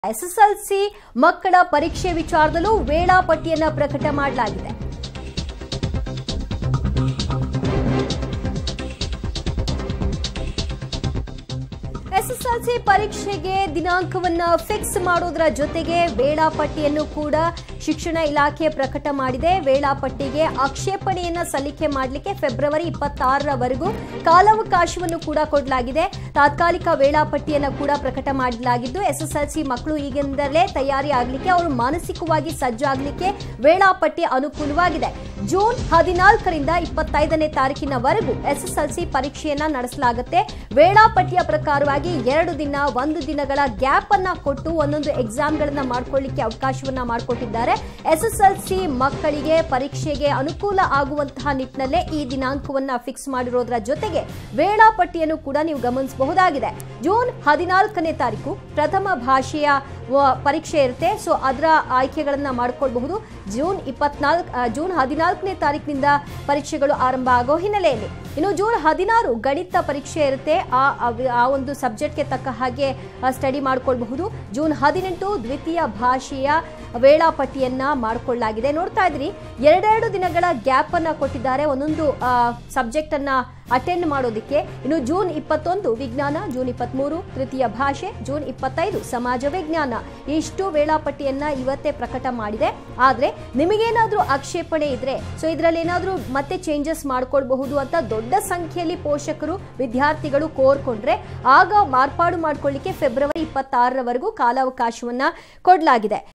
SSLC ಮಕ್ಕಳ ಪರೀಕ್ಷೆ ವಿಚಾರದಲ್ಲೂ ವೇಳಾಪಟ್ಟಿಯನ್ನ ಪ್ರಕಟ ಮಾಡಲಾಗಿದೆ ಎಸ್ಎಸ್ಎಲ್ಸಿ ಪರೀಕ್ಷೆಗೆ ದಿನಾಂಕವನ್ನ ಫಿಕ್ಸ್ ಮಾಡೋದರ ಜೊತೆಗೆ ವೇಳಾಪಟ್ಟಿಯನ್ನು ಕೂಡ ಶಿಕ್ಷಣ ಇಲಾಖೆ ಪ್ರಕಟ ಮಾಡಿದೆ ವೇಳಾಪಟ್ಟಿಗೆ ಆಕ್ಷೇಪಣೆಯನ್ನ ಸಲ್ಲಿಕೆ ಮಾಡಲಿಕ್ಕೆ ಫೆಬ್ರವರಿ ಇಪ್ಪತ್ತಾರರವರೆಗೂ ಕಾಲಾವಕಾಶವನ್ನು ಕೂಡ ಕೊಡಲಾಗಿದೆ ತಾತ್ಕಾಲಿಕ ವೇಳಾಪಟ್ಟಿಯನ್ನ ಕೂಡ ಪ್ರಕಟ ಮಾಡಲಾಗಿದ್ದು ಎಸ್ಎಸ್ಎಲ್ಸಿ ಮಕ್ಕಳು ಈಗಿಂದಲೇ ತಯಾರಿ ಆಗಲಿಕ್ಕೆ ಅವರು ಮಾನಸಿಕವಾಗಿ ಸಜ್ಜಾಗಲಿಕ್ಕೆ ವೇಳಾಪಟ್ಟಿ ಅನುಕೂಲವಾಗಿದೆ ಜೂನ್ ಹದಿನಾಲ್ಕರಿಂದ ಇಪ್ಪತ್ತೈದನೇ ತಾರೀಕಿನವರೆಗೂ ಎಸ್ಎಸ್ಎಲ್ಸಿ ಪರೀಕ್ಷೆಯನ್ನ ನಡೆಸಲಾಗುತ್ತೆ ವೇಳಾಪಟ್ಟಿಯ ಪ್ರಕಾರವಾಗಿ ಎರಡು ದಿನ ಒಂದು ದಿನಗಳ ಗ್ಯಾಪ್ ಅನ್ನ ಕೊಟ್ಟು ಒಂದೊಂದು ಎಕ್ಸಾಮ್ಗಳನ್ನ ಮಾಡ್ಕೊಳ್ಳಿಕ್ಕೆ ಅವಕಾಶವನ್ನ ಮಾಡಿಕೊಟ್ಟಿದ್ದಾರೆ ಎಸ್ಎಸ್ಎಲ್ಸಿ ಮಕ್ಕಳಿಗೆ ಪರೀಕ್ಷೆಗೆ ಅನುಕೂಲ ಆಗುವಂತಹ ನಿಟ್ಟಿನಲ್ಲೇ ಈ ದಿನಾಂಕವನ್ನ ಫಿಕ್ಸ್ ಮಾಡಿರೋದ್ರ ಜೊತೆಗೆ ವೇಳಾಪಟ್ಟಿಯನ್ನು ಕೂಡ ನೀವು ಗಮನಿಸಬಹುದಾಗಿದೆ ಜೂನ್ ಹದಿನಾಲ್ಕನೇ ತಾರೀಕು ಪ್ರಥಮ ಭಾಷೆಯ ವ- ಪರೀಕ್ಷೆ ಇರುತ್ತೆ ಸೊ ಅದರ ಆಯ್ಕೆಗಳನ್ನ ಮಾಡ್ಕೊಳ್ಬಹುದು ಜೂನ್ ಇಪ್ಪತ್ನಾಲ್ಕು ಜೂನ್ ಹದಿನಾಲ್ಕನೇ ತಾರೀಕಿನಿಂದ ಪರೀಕ್ಷೆಗಳು ಆರಂಭ ಆಗೋ ಹಿನ್ನೆಲೆಯಲ್ಲಿ ಇನ್ನು ಜೂನ್ ಹದಿನಾರು ಗಣಿತ ಪರೀಕ್ಷೆ ಇರುತ್ತೆ ಆ ಅವ್- ಆ ಒಂದು ಸಬ್ಜೆಕ್ಟ್ಗೆ ತಕ್ಕ ಹಾಗೆ ಸ್ಟಡಿ ಮಾಡ್ಕೊಳ್ಬಹುದು ಜೂನ್ ಹದಿನೆಂಟು ದ್ವಿತೀಯ ಭಾಷೆಯ ವೇಳಾಪಟ್ಟಿಯನ್ನ ಮಾಡಿಕೊಳ್ಳಲಾಗಿದೆ ನೋಡ್ತಾ ಇದ್ರಿ ಎರಡೆರಡು ದಿನಗಳ ಗ್ಯಾಪ್ ಅನ್ನ ಕೊಟ್ಟಿದ್ದಾರೆ ಒಂದೊಂದು ಸಬ್ಜೆಕ್ಟ್ ಅನ್ನ ಅಟೆಂಡ್ ಮಾಡೋದಕ್ಕೆ ಇನ್ನು ಜೂನ್ ಇಪ್ಪತ್ತೊಂದು ವಿಜ್ಞಾನ ಜೂನ್ ಇಪ್ಪತ್ಮೂರು ತೃತೀಯ ಭಾಷೆ ಜೂನ್ ಇಪ್ಪತ್ತೈದು ಸಮಾಜ ವಿಜ್ಞಾನ ಇಷ್ಟು ವೇಳಾಪಟ್ಟಿಯನ್ನ ಇವತ್ತೇ ಪ್ರಕಟ ಮಾಡಿದೆ ಆದ್ರೆ ನಿಮಗೇನಾದ್ರೂ ಆಕ್ಷೇಪಣೆ ಇದ್ರೆ ಸೊ ಇದರಲ್ಲಿ ಏನಾದ್ರೂ ಮತ್ತೆ ಚೇಂಜಸ್ ಮಾಡ್ಕೊಳ್ಬಹುದು ಅಂತ ದೊಡ್ಡ ಸಂಖ್ಯೆಯಲ್ಲಿ ಪೋಷಕರು ವಿದ್ಯಾರ್ಥಿಗಳು ಕೋರ್ಕೊಂಡ್ರೆ ಆಗ ಮಾರ್ಪಾಡು ಮಾಡ್ಕೊಳ್ಳಿಕ್ಕೆ ಫೆಬ್ರವರಿ ಇಪ್ಪತ್ತಾರರವರೆಗೂ ಕಾಲಾವಕಾಶವನ್ನ ಕೊಡಲಾಗಿದೆ